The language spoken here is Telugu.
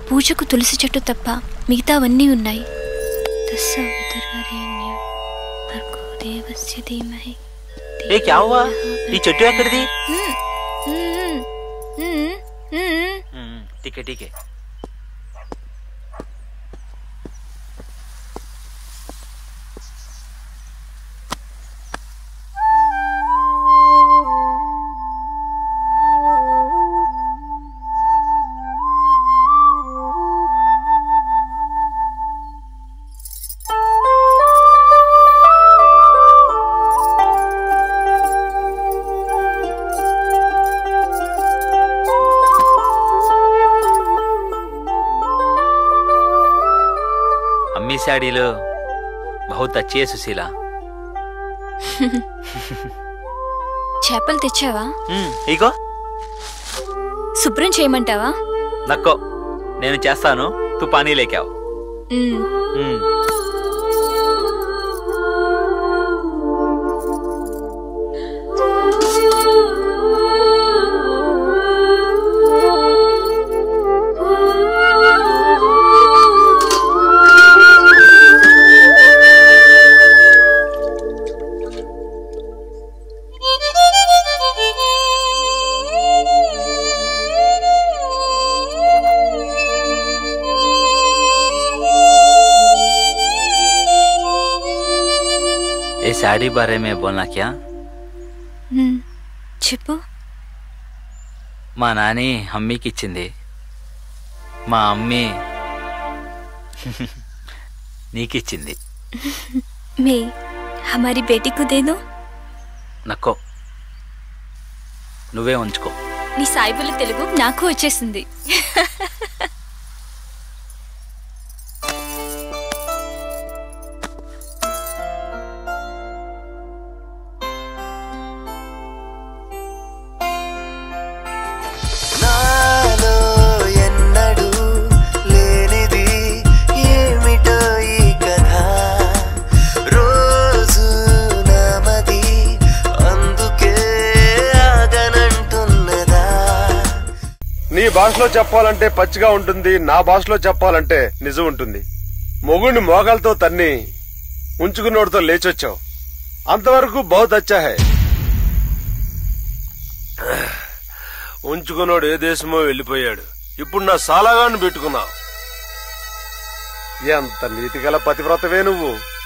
పూజకు తులసి చెట్టు తప్ప మిగతావన్నీ ఉన్నాయి తస్స ఉదరవరేణ్య భర్గో దేవస్య ధీమహి ఏ క్యా హువా ఈ చెట్టు ఎక్కడిది మ్మ్. మ్మ్. మ్మ్. మ్మ్. మ్మ్, ఠీకే ఠీకే అమ్मी साड़ीलो बहुत अच्छी है सुशीला చేపలు తెచ్చావా మ్మ్, ఇగో శుభ్రం చేయమంటావా నక్కో నేను చేస్తాను తు పానీ లేకావు మ్మ్. మ్మ్. ये साड़ी बारे में बोलना क्या మ్మ్. చెప్పు మా నాని అమ్మీకి ఇచ్చింది మా అమ్మి నీకిచ్చింది మే హమారి బేటీ కు దే దో నక్కో నువ్వే ఉంచుకో నీ సాయిబుల తెలుగు నాకు వచ్చేసింది నాలో ఎన్నడూ లేనిది ఏమిటో ఈ కథ రోజు నామది అందుకే ఆగనంటున్నదా నీ భాషలో చెప్పాలంటే పచ్చిగా ఉంటుంది నా భాషలో చెప్పాలంటే నిజం ఉంటుంది మొగుడిని మోగాలతో తన్ని ఉంచుకున్నోడితో లేచొచ్చావు అంతవరకు బహుత్ అచ్చా హై ఉంచుకున్నోడు ఏ దేశమో వెళ్ళిపోయాడు ఇప్పుడు నా సాలాగాన్ని పెట్టుకున్నావు ఎంత నీతిగల పతివ్రతవే నువ్వు